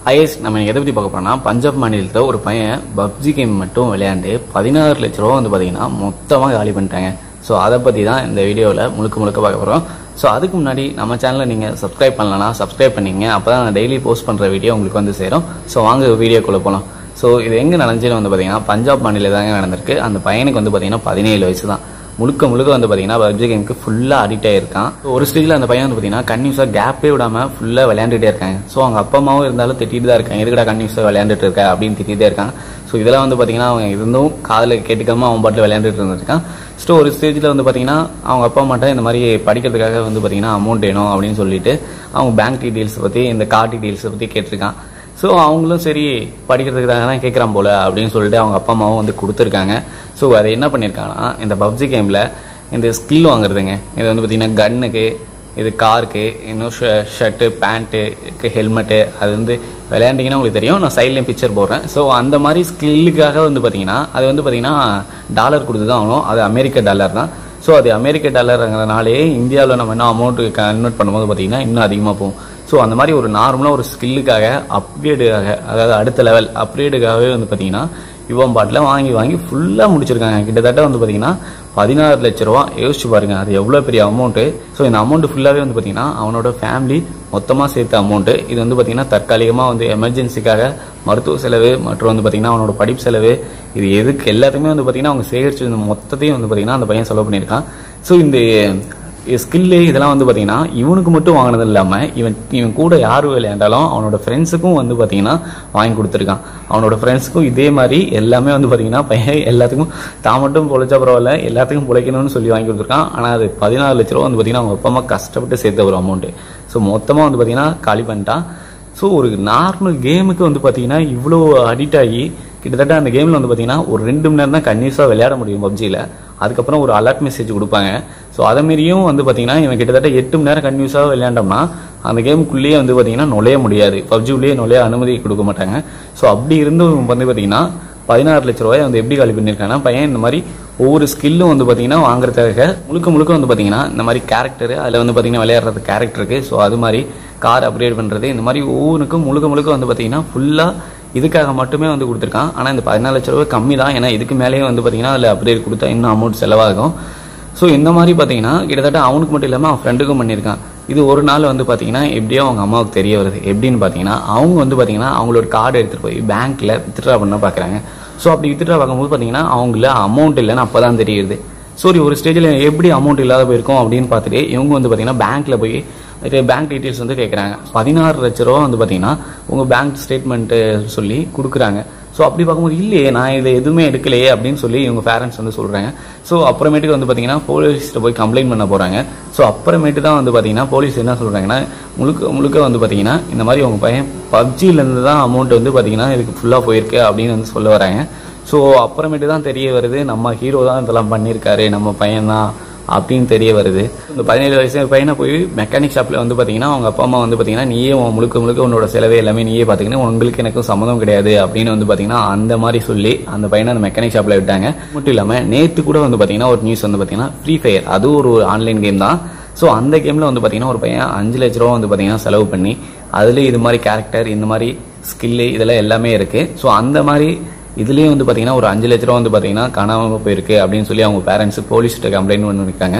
IS நம்ம எதை பற்றி பார்க்க போறோம்னா பஞ்சாப் மாநிலத்தில் ஒரு பையன் பப்ஜி கேம் மட்டும் விளையாண்டு பதினாறு லட்ச ரூபா வந்து பார்த்தீங்கன்னா மொத்தமாக காலி பண்ணிட்டாங்க ஸோ அதை பற்றி தான் இந்த வீடியோவில் முழுக்க முழுக்க பார்க்க போகிறோம் ஸோ அதுக்கு முன்னாடி நம்ம சேனலை நீங்கள் சப்ஸ்கிரைப் பண்ணலனா சப்ஸ்கிரைப் பண்ணிங்க அப்போ தான் நான் டெய்லி போஸ்ட் பண்ணுற வீடியோ உங்களுக்கு வந்து சேரும் ஸோ வாங்க வீடியோக்குள்ளே போகலாம் ஸோ இது எங்கே நடந்துச்சுன்னு வந்து பார்த்தீங்கன்னா பஞ்சாப் மாநிலம் தாங்க நடந்திருக்கு அந்த பையனுக்கு வந்து பார்த்தீங்கன்னா பதினேழு வயசு தான் முழுக்க முழுக்க வந்து பார்த்தீங்கன்னா பப்ஜி கேமுக்கு ஃபுல்லாக அடிக்ட் ஆயிருக்கான் ஒரு ஸ்டேஜில் அந்த பையன் வந்து பார்த்தீங்கன்னா கன்யூஸாக கேப்பே விடாமல் ஃபுல்லாக விளையாண்டுட்டே இருக்காங்க ஸோ அவங்க அப்பா அம்மாவும் இருந்தாலும் திட்டிட்டு தான் இருக்காங்க எதுக்கடா கன்யூஸாக விளையாண்டுட்டு இருக்க அப்படின்னு திட்டிகிட்டே இருக்காங்க ஸோ இதெல்லாம் வந்து பார்த்தீங்கன்னா அவங்க இருந்தும் காதில் கேட்டுக்காம அவன் பாட்டில் விளையாண்டுட்டு இருந்திருக்கான் ஸோ ஒரு ஸ்டேஜில் வந்து பார்த்தீங்கன்னா அவங்க அப்பா அம்மாட்ட இந்த மாதிரி படிக்கிறதுக்காக வந்து பார்த்தீங்கன்னா அமௌண்ட் வேணும் அப்படின்னு சொல்லிட்டு அவங்க பேங்க் டீட்டெயில்ஸ் பற்றி இந்த கார் டீட்டெயில்ஸை பற்றி கேட்டிருக்கான் ஸோ அவங்களும் சரி படிக்கிறதுக்காக தான் கேட்குறான் போல அப்படின்னு சொல்லிட்டு அவங்க அப்பா அம்மாவும் வந்து கொடுத்துருக்காங்க ஸோ அதை என்ன பண்ணியிருக்காங்கன்னா இந்த பப்ஜி கேமில் இந்த ஸ்கில் வாங்குறதுங்க இது வந்து பார்த்திங்கன்னா கன்னுக்கு இது காருக்கு இன்னும் ஷர்ட்டு பேண்ட்டு ஹெல்மெட்டு அது வந்து விளையாண்டிங்கன்னா உங்களுக்கு தெரியும் நான் சைட்லேயும் பிக்சர் போடுறேன் ஸோ அந்த மாதிரி ஸ்கில்லுக்காக வந்து பார்த்தீங்கன்னா அது வந்து பார்த்தீங்கன்னா டாலர் கொடுத்து தான் ஆகணும் அது அமெரிக்க டாலர் தான் ஸோ அது அமெரிக்க டாலருங்கிறனாலே இந்தியாவில் நம்ம என்ன அமௌண்ட்டு கன்வெர்ட் பண்ணும்போது பார்த்தீங்கன்னா இன்னும் அதிகமாக போகும் ஸோ அந்த மாதிரி ஒரு நார்மலாக ஒரு ஸ்கில்லுக்காக அப்கிரேடுக்காக அதாவது அடுத்த லெவல் அப்கிரேடுக்காகவே வந்து பார்த்தீங்கன்னா யுவன் பாட்டில் வாங்கி வாங்கி ஃபுல்லாக முடிச்சிருக்காங்க கிட்டத்தட்ட வந்து பார்த்தீங்கன்னா பதினாறு லட்ச ரூபா யோசிச்சு பாருங்க அது எவ்வளோ பெரிய அமௌண்ட்டு ஸோ இந்த அமௌண்ட் ஃபுல்லாகவே வந்து பார்த்தீங்கன்னா அவனோட ஃபேமிலி மொத்தமாக சேர்த்த அமௌண்ட்டு இது வந்து பார்த்தீங்கன்னா தற்காலிகமாக வந்து எமர்ஜென்சிக்காக மருத்துவ செலவு மற்றும் வந்து பார்த்தீங்கன்னா அவனோட படிப்பு செலவு இது எதுக்கு எல்லாத்தையுமே வந்து பார்த்தீங்கன்னா அவங்க சேகரிச்சு இந்த மொத்தத்தையும் வந்து பார்த்தீங்கன்னா அந்த பையன் செலவு பண்ணியிருக்கான் ஸோ இந்த ஸ்கில்லு இதெல்லாம் வந்து பார்த்தீங்கன்னா இவனுக்கு மட்டும் வாங்கினது இல்லாமல் இவன் இவன் கூட யார் விளையாண்டாலும் அவனோட ஃப்ரெண்ட்ஸுக்கும் வந்து பார்த்தீங்கன்னா வாங்கி கொடுத்துருக்கான் அவனோட ஃப்ரெண்ட்ஸுக்கும் இதே மாதிரி எல்லாமே வந்து பார்த்தீங்கன்னா பையன் எல்லாத்துக்கும் தான் மட்டும் பொழைச்சா பரவாயில்ல எல்லாத்துக்கும் பிழைக்கணும்னு சொல்லி வாங்கி கொடுத்துருக்கான் ஆனால் அது பதினாறு லட்ச ரூபா வந்து பார்த்தீங்கன்னா அவங்க அப்பா அம்மா கஷ்டப்பட்டு சேர்த்த ஒரு அமௌண்ட்டு ஸோ மொத்தமாக வந்து பார்த்தீங்கன்னா காலி பண்ணிட்டான் ஸோ ஒரு நார்மல் கேமுக்கு வந்து பார்த்தீங்கன்னா இவ்வளோ அடிக்ட் ஆகி கிட்டத்தட்ட அந்த கேமில் வந்து பார்த்தீங்கன்னா ஒரு ரெண்டு மணி நேரம் தான் கன்யூஸாக விளையாட முடியும் பப்ஜியில் அதுக்கப்புறம் ஒரு அலர்ட் மெசேஜ் கொடுப்பாங்க ஸோ அதை மாரியும் வந்து பார்த்தீங்கன்னா இவன் கிட்டத்தட்ட எட்டு மணி நேரம் கன்யூஸாக விளையாண்டோம்னா அந்த கேமுக்குள்ளேயே வந்து பார்த்தீங்கன்னா நுழைய முடியாது பப்ஜிக்குள்ளேயே நுழைய அனுமதி கொடுக்க மாட்டாங்க ஸோ அப்படி இருந்தும் வந்து பார்த்தீங்கன்னா பதினாறு லட்ச ரூபாய் வந்து எப்படி காலி பண்ணியிருக்காங்கன்னா பையன் இந்த மாதிரி ஒவ்வொரு ஸ்கில்லும் வந்து பார்த்தீங்கன்னா வாங்குறதுக்காக முழுக்க முழுக்க வந்து பார்த்தீங்கன்னா இந்த மாதிரி கேரக்டர் அதில் வந்து பார்த்தீங்கன்னா விளையாடுறது கேரக்டருக்கு ஸோ அது மாதிரி கார் அப்கிரேட் பண்ணுறது இந்த மாதிரி ஒவ்வொன்றுக்கும் முழுக்க முழுக்க வந்து பார்த்தீங்கன்னா ஃபுல்லாக இதுக்காக மட்டுமே வந்து கொடுத்துருக்கான் ஆனால் இந்த பதினாலு லட்ச ரூபாய் கம்மி தான் ஏன்னா இதுக்கு மேலேயே வந்து பார்த்தீங்கன்னா அதில் அப்கிரேட் கொடுத்தா இன்னும் அமௌண்ட் செலவாகும் ஸோ இந்த மாதிரி பார்த்தீங்கன்னா கிட்டத்தட்ட அவனுக்கு மட்டும் இல்லாமல் அவன் ஃப்ரெண்டுக்கும் பண்ணியிருக்கான் இது ஒரு நாள் வந்து பார்த்தீங்கன்னா எப்படியோ அவங்க அம்மாவுக்கு தெரிய வருது எப்படின்னு பார்த்தீங்கன்னா அவங்க வந்து பார்த்தீங்கன்னா அவங்களோட கார்டு எடுத்துகிட்டு போய் பேங்க்கில் வித்ட்ரா பண்ண பார்க்குறாங்க ஸோ அப்படி வித்ட்ரா பார்க்கும்போது பார்த்தீங்கன்னா அவங்கள அமௌண்ட் இல்லைன்னு அப்போ தான் தெரியுது சரி ஒரு ஸ்டேஜில் எப்படி அமௌண்ட் இல்லாத போயிருக்கும் அப்படின்னு பார்த்துட்டு இவங்க வந்து பார்த்தீங்கன்னா பேங்க்கில் போய் பேங்க் டீட்டெயில்ஸ் வந்து கேட்குறாங்க பதினாறு லட்ச ரூபா வந்து பார்த்தீங்கன்னா உங்கள் பேங்க் ஸ்டேட்மெண்ட்டு சொல்லி கொடுக்குறாங்க ஸோ அப்படி பார்க்கும்போது இல்லையே நான் இதை எதுவுமே எடுக்கலையே அப்படின்னு சொல்லி இவங்க பேரண்ட்ஸ் வந்து சொல்கிறாங்க ஸோ அப்புறமேட்டுக்கு வந்து பார்த்தீங்கன்னா போலீஸ்கிட்ட போய் கம்ப்ளைண்ட் பண்ண போகிறாங்க ஸோ அப்புறமேட்டு தான் வந்து பார்த்தீங்கன்னா போலீஸ் என்ன சொல்கிறாங்கன்னா முழுக்க முழுக்க வந்து பார்த்தீங்கன்னா இந்த மாதிரி உங்கள் பையன் பப்ஜிலேருந்து தான் அமௌண்ட் வந்து பார்த்தீங்கன்னா இதுக்கு ஃபுல்லாக போயிருக்கு அப்படின்னு வந்து சொல்ல வராங்க ஸோ அப்புறமேட்டு தான் தெரிய வருது நம்ம ஹீரோ தான் இதெல்லாம் பண்ணியிருக்காரு நம்ம பையன் தான் அப்படின்னு தெரிய வருது இந்த பதினேழு வயசு பையனை போய் மெக்கானிக் ஷாப்பில் வந்து பார்த்தீங்கன்னா அவங்க அப்பா அம்மா வந்து பார்த்தீங்கன்னா நீயே உன் முழுக்க முழுக்க உன்னோட செலவே எல்லாமே நீயே பார்த்துக்கின்னு உங்களுக்கு எனக்கும் சம்மதம் கிடையாது அப்படின்னு வந்து பார்த்தீங்கன்னா அந்த மாதிரி சொல்லி அந்த பையனை அந்த மெக்கானிக் ஷாப்பில் விட்டாங்க மட்டும் இல்லாமல் நேற்று கூட வந்து பார்த்தீங்கன்னா ஒரு நியூஸ் வந்து பார்த்தீங்கன்னா ஃப்ரீ ஃபயர் அது ஒரு ஆன்லைன் கேம் தான் ஸோ அந்த கேமில் வந்து பார்த்தீங்கன்னா ஒரு பையன் அஞ்சு லட்ச ரூபா வந்து பார்த்தீங்கன்னா செலவு பண்ணி அதுலேயே இது மாதிரி கேரக்டர் இந்த மாதிரி ஸ்கில்லு இதெல்லாம் எல்லாமே இருக்குது ஸோ அந்த மாதிரி இதுலேயும் வந்து பார்த்தீங்கன்னா ஒரு அஞ்சு லட்ச ரூபா வந்து பார்த்தீங்கன்னா காணாமல் போயிருக்கு அப்படின்னு சொல்லி அவங்க பேரண்ட்ஸ் போலீஸ்கிட்ட கம்ப்ளைண்ட் பண்ணியிருக்காங்க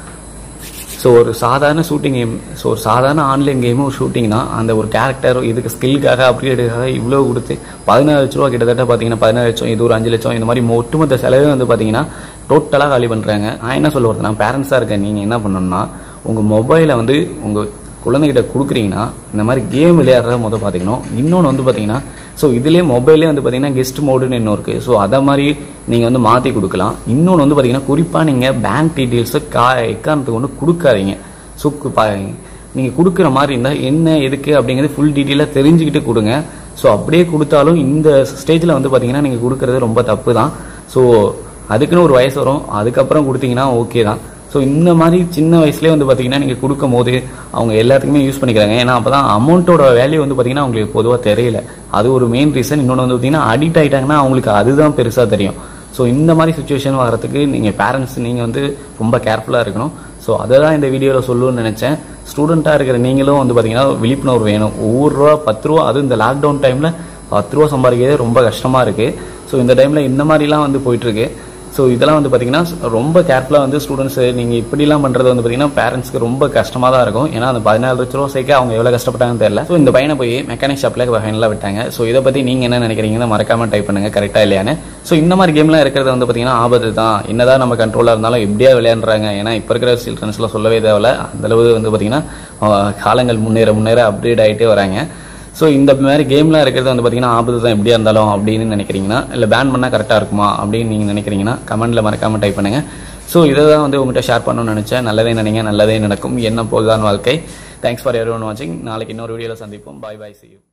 ஸோ ஒரு சாதாரண ஷூட்டிங் கேம் ஸோ ஒரு சாதாரண ஆன்லைன் கேமும் ஒரு ஷூட்டிங் தான் அந்த ஒரு கேரக்டர் இதுக்கு ஸ்கில்லுக்காக அப்கிரேடுக்காக இவ்வளோ கொடுத்து பதினாறு லட்ச ரூபா கிட்டத்தட்ட பார்த்தீங்கன்னா பதினாறு லட்சம் இது ஒரு அஞ்சு லட்சம் இந்த மாதிரி ஒட்டுமொத்த செலவே வந்து பார்த்தீங்கன்னா டோட்டலாக காலி பண்ணுறாங்க நான் என்ன சொல்ல வரதுனா பேரண்ட்ஸாக இருக்கேன் நீங்கள் என்ன பண்ணணும்னா உங்கள் மொபைலை வந்து உங்கள் குழந்தைகிட்ட கொடுக்குறீங்கன்னா இந்த மாதிரி கேம் விளையாடுறத முதல் பார்த்துக்கணும் இன்னொன்று வந்து பார்த்தீங்கன்னா ஸோ இதுலேயே மொபைலே வந்து பார்த்தீங்கன்னா கெஸ்ட் மோடுன்னு இன்னும் இருக்குது ஸோ அதை மாதிரி நீங்கள் வந்து மாற்றி கொடுக்கலாம் இன்னொன்று வந்து பார்த்தீங்கன்னா குறிப்பாக நீங்கள் பேங்க் டீட்டெயில்ஸை கா எக்காரணத்துக்கு ஒன்று கொடுக்காதீங்க ஸோ நீங்கள் கொடுக்குற மாதிரி இருந்தால் என்ன எதுக்கு அப்படிங்கிறது ஃபுல் டீட்டெயிலாக தெரிஞ்சுக்கிட்டு கொடுங்க ஸோ அப்படியே கொடுத்தாலும் இந்த ஸ்டேஜில் வந்து பார்த்தீங்கன்னா நீங்கள் கொடுக்குறது ரொம்ப தப்பு தான் ஸோ அதுக்குன்னு ஒரு வயசு வரும் அதுக்கப்புறம் கொடுத்தீங்கன்னா ஓகே தான் ஸோ இந்த மாதிரி சின்ன வயசுலேயே வந்து பார்த்தீங்கன்னா நீங்கள் கொடுக்கும் போது அவங்க எல்லாத்துக்குமே யூஸ் பண்ணிக்கிறாங்க ஏன்னா அப்போ தான் அமௌண்ட்டோட வேல்யூ வந்து பார்த்தீங்கன்னா அவங்களுக்கு பொதுவாக தெரியல அது ஒரு மெயின் ரீசன் இன்னொன்று வந்து பார்த்தீங்கன்னா அடிக்ட் ஆகிட்டாங்கன்னா அவங்களுக்கு அதுதான் பெருசாக தெரியும் ஸோ இந்த மாதிரி சுச்சுவேஷன் வரதுக்கு நீங்கள் பேரண்ட்ஸ் நீங்கள் வந்து ரொம்ப கேர்ஃபுல்லாக இருக்கணும் ஸோ அதை தான் இந்த வீடியோவில் சொல்லணும்னு நினச்சேன் ஸ்டூடெண்ட்டாக இருக்கிற நீங்களும் வந்து பார்த்தீங்கன்னா விழிப்புணர்வு வேணும் ஒவ்வொரு ரூபா பத்து ரூபா அதுவும் இந்த லாக்டவுன் டைமில் பத்து ரூபா சம்பாதிக்கிறதே ரொம்ப கஷ்டமாக இருக்குது ஸோ இந்த டைமில் இந்த மாதிரிலாம் வந்து போயிட்டுருக்கு ஸோ இதெல்லாம் வந்து பார்த்தீங்கன்னா ரொம்ப கேர்ஃபுல்லாக வந்து ஸ்டூடெண்ட்ஸ் நீங்கள் இப்படிலாம் பண்ணுறது வந்து பார்த்தீங்கன்னா பேரண்ட்ஸ்க்கு ரொம்ப கஷ்டமாக தான் இருக்கும் ஏன்னா அந்த பதினாலு லட்ச ரூபா சேர்க்க அவங்க எவ்வளோ கஷ்டப்பட்டாங்கன்னு தெரியல ஸோ இந்த பையனை போய் மெக்கானிக் ஷாப்பில் ஃபைனலாக விட்டாங்க ஸோ இதை பற்றி நீங்கள் என்ன நினைக்கிறீங்கன்னு மறக்காம டைப் பண்ணுங்க கரெக்டாக இல்லையான்னு ஸோ இந்த மாதிரி கேம்லாம் இருக்கிறது வந்து பார்த்தீங்கன்னா ஆபத்து தான் என்னதான் நம்ம கண்ட்ரோலாக இருந்தாலும் எப்படியா விளையாடுறாங்க ஏன்னா இப்போ இருக்கிற சில்ட்ரன்ஸ்லாம் சொல்லவே தேவையில்ல அந்தளவு வந்து பார்த்தீங்கன்னா அஹ், காலங்கள் முன்னேற முன்னேற அப்டேட் ஆகிட்டே வராங்க ஸோ இந்த மாதிரி கேம்லாம் இருக்கிறது வந்து பார்த்தீங்கன்னா ஆபத்து தான் எப்படியா இருந்தாலும் அப்படின்னு நினைக்கிறீங்கன்னா இல்லை பேன் பண்ணால் கரெக்டாக இருக்குமா அப்படின்னு நீங்கள் நினைக்கிறீங்கன்னா கமெண்ட்டில் மறக்காமல் டைப் பண்ணுங்கள் ஸோ இதை தான் வந்து உங்கள்கிட்ட ஷேர் பண்ணணும்னு நினச்சேன் நல்லதே நினைங்க நல்லதே நடக்கும் என்ன போகுதான் வாழ்க்கை தேங்க்ஸ் ஃபார் எவ்ரி ஒன் வாட்சிங் நாளைக்கு இன்னொரு வீடியோவில் சந்திப்போம் பாய் பாய் see you